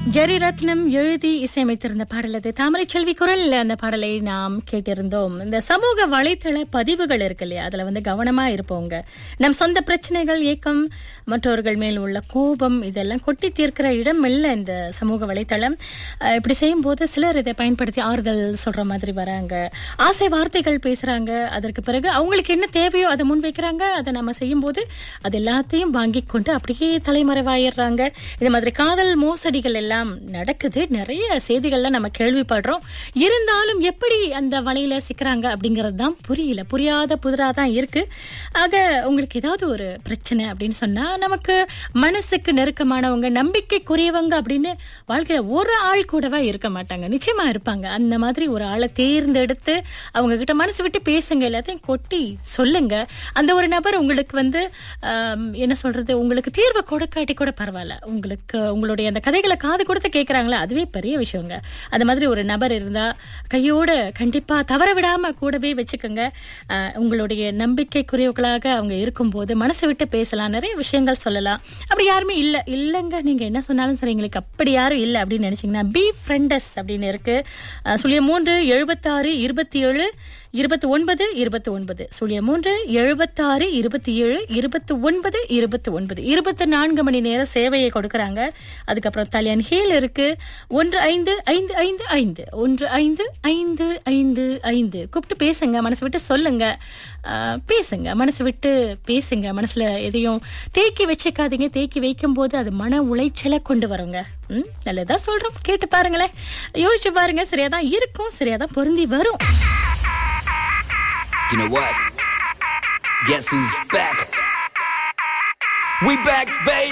ஜெரி ரத்னம் எழுதி இசையமைத்திருந்த பாடல் அது தாமரை செல்வி குரல் அந்த பாடலை நாம் கேட்டிருந்தோம் இந்த சமூக வலைத்தள பதிவுகள் இருக்கு இல்லையா அதுல வந்து கவனமா இருப்போங்க நம் சொந்த பிரச்சனைகள் ஏக்கம் மற்றவர்கள் மேல் உள்ள கோபம் இதெல்லாம் கொட்டி தீர்க்கிற இடம் இல்ல இந்த சமூக வலைத்தளம் அஹ் இப்படி செய்யும் போது சிலர் இதை பயன்படுத்தி ஆறுதல் சொல்ற மாதிரி வராங்க ஆசை வார்த்தைகள் பேசுறாங்க அதற்கு பிறகு அவங்களுக்கு என்ன தேவையோ அதை முன்வைக்கிறாங்க அதை நம்ம செய்யும் போது அது எல்லாத்தையும் வாங்கி கொண்டு அப்படியே தலைமறைவாயிடுறாங்க இது மாதிரி காதல் மோசடிகள் எல்லாம் நடக்குது நிறைய செய்திகள்ல நம்ம கேள்விப்படுறோம் இருந்தாலும் எப்படி அந்த வலையில சிக்கிறாங்க அப்படிங்கிறது தான் புரியல புரியாத புதிரா தான் இருக்கு ஆக உங்களுக்கு ஏதாவது ஒரு பிரச்சனை அப்படின்னு சொன்னா நமக்கு மனசுக்கு நெருக்கமானவங்க நம்பிக்கைக்குரியவங்க அப்படின்னு வாழ்க்கையில ஒரு ஆள் கூடவா இருக்க மாட்டாங்க நிச்சயமா இருப்பாங்க அந்த மாதிரி ஒரு ஆளை தேர்ந்தெடுத்து அவங்க கிட்ட மனசு விட்டு பேசுங்க எல்லாத்தையும் கொட்டி சொல்லுங்க அந்த ஒரு நபர் உங்களுக்கு வந்து ஆம், என்ன சொல்றது உங்களுக்கு தீர்வு கொடுக்காட்டி கூட பரவாயில்ல உங்களுக்கு உங்களுடைய அந்த கதைகளை காது கொடுத்து கேட்கறாங்களா அதுவே பெரிய விஷயங்க அந்த மாதிரி ஒரு நபர் இருந்தா கையோட கண்டிப்பா தவற விடாம கூடவே வச்சுக்கோங்க ஆஹ், உங்களுடைய நம்பிக்கைக்குரியவர்களாக அவங்க இருக்கும்போது மனசு விட்டு பேசலாம் நிறைய விஷயங்கள் சொல்லலாம் அப்படி யாருமே இல்ல இல்லைங்க நீங்க என்ன சொன்னாலும் சரி எங்களுக்கு அப்படி யாரும் இல்லை அப்படின்னு நினைச்சீங்கன்னா பி ஃப்ரெண்டஸ் அப்படின்னு இருக்கு ஆஹ், சுழிய மூன்று எழுபத்தாறு இருபத்தி ஏழு இருபத்தி ஒன்பது இருபத்தி ஒன்பது சுழிய மூன்று எழுபத்தாறு இருபத்தி ஏழு இருபத்தி ஒன்பது இருபத்தி ஒன்பது இருபத்தி நான்கு மணி நேர சேவையை கொடுக்கறாங்க அதுக்கப்புறம் தலியன் ஹீல் இருக்கு ஒன்று ஐந்து ஐந்து ஐந்து ஐந்து ஒன்று ஐந்து ஐந்து ஐந்து ஐந்து கூப்பிட்டு பேசுங்க மனசு விட்டு சொல்லுங்க ஆஹ், பேசுங்க மனசு விட்டு பேசுங்க மனசுல எதையும் தேக்கி வச்சுக்காதீங்க தேக்கி வைக்கும் போது அது மன உளைச்சலை கொண்டு வருங்க ம் நல்லதா சொல்றோம் கேட்டு பாருங்களேன் யோசிச்சு பாருங்க சரியாதான் இருக்கும் சரியாதான் பொருந்தி வரும் You know what? Guess who's back? We back, baby!